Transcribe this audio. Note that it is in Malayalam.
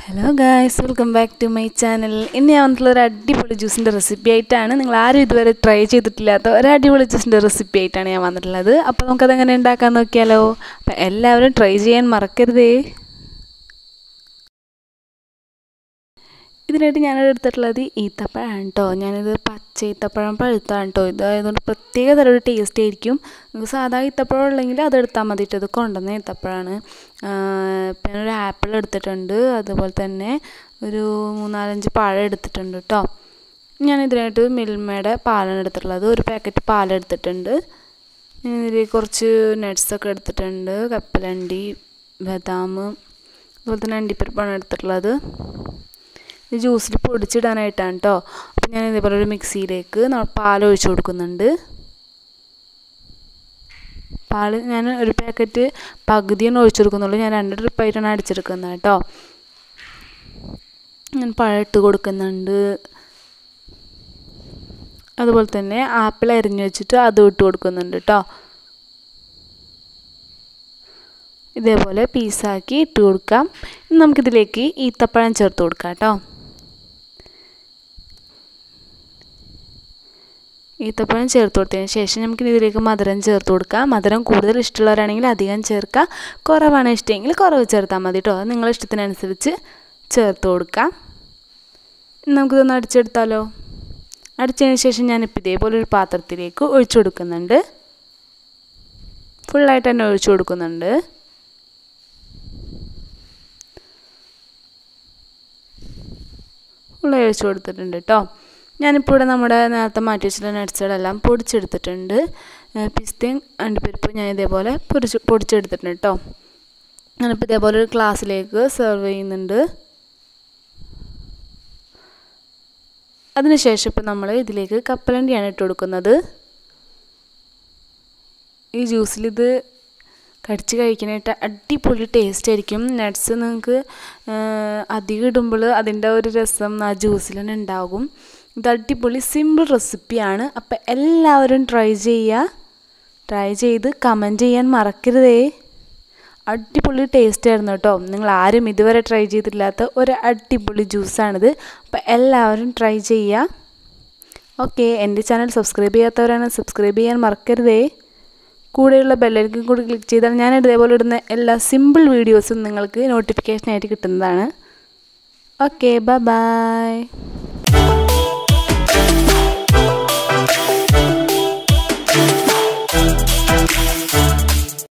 hello guys welcome back to my channel ഇന്ന് ഞാൻ വന്നിട്ടുള്ള ഒരു അടിപൊളി ജ്യൂസിൻ്റെ റെസിപ്പി ആയിട്ടാണ് നിങ്ങൾ ആരും ഇതുവരെ ട്രൈ ചെയ്തിട്ടില്ലാത്ത ഒരു അടിപൊളി ജ്യൂസിൻ്റെ റെസിപ്പി ആയിട്ടാണ് ഞാൻ വന്നിട്ടുള്ളത് അപ്പോൾ നമുക്കത് എങ്ങനെ ഉണ്ടാക്കാൻ നോക്കിയാലോ അപ്പം എല്ലാവരും ട്രൈ ചെയ്യാൻ മറക്കരുതേ ഇതിനായിട്ട് ഞാൻ എടുത്തിട്ടുള്ളത് ഈത്തപ്പഴമാണ് കേട്ടോ ഞാനിത് പച്ച ഈത്തപ്പഴം പഴുത്താണ് കേട്ടോ ഇത് ആയതുകൊണ്ട് പ്രത്യേക തരം ഒരു ടേസ്റ്റ് ആയിരിക്കും നിങ്ങൾക്ക് സാധാ ഈത്തപ്പഴം ഉള്ളെങ്കിൽ അത് എടുത്താൽ മതി ഇത് കൊണ്ടുവന്ന ഈത്തപ്പഴമാണ് പിന്നെ ഒരു ആപ്പിൾ എടുത്തിട്ടുണ്ട് അതുപോലെ തന്നെ ഒരു മൂന്നാലഞ്ച് പഴം എടുത്തിട്ടുണ്ട് കേട്ടോ ഞാൻ ഇതിനായിട്ട് മിൽമയുടെ പാലാണ് എടുത്തിട്ടുള്ളത് ഒരു പാക്കറ്റ് പാലെടുത്തിട്ടുണ്ട് ഇതിൽ കുറച്ച് നട്ട്സൊക്കെ എടുത്തിട്ടുണ്ട് കപ്പലണ്ടി ബദാം അതുപോലെ തന്നെ അണ്ടിപ്പരിപ്പാണ് എടുത്തിട്ടുള്ളത് ഇത് ജ്യൂസിൽ പൊടിച്ചിടാനായിട്ടാണ് കേട്ടോ അപ്പം ഞാൻ ഇതേപോലെ ഒരു മിക്സിയിലേക്ക് പാൽ ഒഴിച്ച് കൊടുക്കുന്നുണ്ട് പാൽ ഞാൻ ഒരു പാക്കറ്റ് പകുതിയാണ് ഒഴിച്ചു കൊടുക്കുന്നുള്ളൂ ഞാൻ രണ്ട് ട്രിപ്പായിട്ടാണ് അടിച്ചെടുക്കുന്നത് കേട്ടോ ഞാൻ പഴം ഇട്ട് കൊടുക്കുന്നുണ്ട് അതുപോലെ തന്നെ ആപ്പിൾ അരിഞ്ഞു വെച്ചിട്ട് അതും ഇട്ട് കൊടുക്കുന്നുണ്ട് കേട്ടോ ഇതേപോലെ പീസാക്കി ഇട്ട് കൊടുക്കാം നമുക്കിതിലേക്ക് ഈത്തപ്പഴം ചേർത്ത് കൊടുക്കാം കേട്ടോ ഈത്തപ്പഴം ചേർത്ത് കൊടുത്തതിന് ശേഷം നമുക്ക് ഇതിലേക്ക് മധുരം ചേർത്ത് കൊടുക്കാം മധുരം കൂടുതൽ ഇഷ്ടമുള്ളവരാണെങ്കിൽ അധികം ചേർക്കാം കുറവാണ് ഇഷ്ടമെങ്കിൽ കുറവ് ചേർത്താൽ മതി കേട്ടോ അത് നിങ്ങളുടെ ഇഷ്ടത്തിനനുസരിച്ച് ചേർത്ത് കൊടുക്കാം നമുക്കിതൊന്ന് അടിച്ചെടുത്താലോ അടിച്ചതിന് ശേഷം ഞാനിപ്പോൾ ഇതേപോലെ ഒരു പാത്രത്തിലേക്ക് ഒഴിച്ചു കൊടുക്കുന്നുണ്ട് ഫുള്ളായിട്ട് തന്നെ ഒഴിച്ചു കൊടുക്കുന്നുണ്ട് ഫുള്ളായി ഒഴിച്ചു കൊടുത്തിട്ടുണ്ട് കേട്ടോ ഞാനിപ്പോൾ ഇവിടെ നമ്മുടെ നേരത്തെ മാറ്റി വെച്ചിട്ടുള്ള നട്സുകളെല്ലാം പൊടിച്ചെടുത്തിട്ടുണ്ട് പിസ്തയും അണ്ടിപ്പരിപ്പും ഞാൻ ഇതേപോലെ പൊടിച്ച് പൊടിച്ചെടുത്തിട്ടുണ്ട് കേട്ടോ ഞാനിപ്പോൾ ഇതേപോലെ ഒരു ഗ്ലാസ്സിലേക്ക് സെർവ് ചെയ്യുന്നുണ്ട് അതിനുശേഷം ഇപ്പോൾ നമ്മൾ ഇതിലേക്ക് കപ്പലണ്ടിയാണ് ഇട്ട് കൊടുക്കുന്നത് ഈ ജ്യൂസിൽ ഇത് കടിച്ച് കഴിക്കാനായിട്ട് അടിപൊളി ടേസ്റ്റ് ആയിരിക്കും നട്ട്സ് നിങ്ങൾക്ക് അധികം ഇടുമ്പോൾ അതിൻ്റെ ഒരു രസം ആ ജ്യൂസിൽ തന്നെ ഉണ്ടാകും ഇത് അടിപൊളി സിമ്പിൾ റെസിപ്പിയാണ് അപ്പം എല്ലാവരും ട്രൈ ചെയ്യുക ട്രൈ ചെയ്ത് കമൻറ്റ് ചെയ്യാൻ മറക്കരുതേ അടിപൊളി ടേസ്റ്റ് ആയിരുന്നു കേട്ടോ നിങ്ങൾ ആരും ഇതുവരെ ട്രൈ ചെയ്തിട്ടില്ലാത്ത ഒരു അടിപൊളി ജ്യൂസാണിത് അപ്പം എല്ലാവരും ട്രൈ ചെയ്യുക ഓക്കെ എൻ്റെ ചാനൽ സബ്സ്ക്രൈബ് ചെയ്യാത്തവരാണ് സബ്സ്ക്രൈബ് ചെയ്യാൻ മറക്കരുതേ കൂടെയുള്ള ബെല്ലൈക്കൻ കൂടി ക്ലിക്ക് ചെയ്താൽ ഞാൻ ഇതേപോലെ ഇടുന്ന എല്ലാ സിമ്പിൾ വീഡിയോസും നിങ്ങൾക്ക് നോട്ടിഫിക്കേഷനായിട്ട് കിട്ടുന്നതാണ് ഓക്കെ ബൈ ബൈ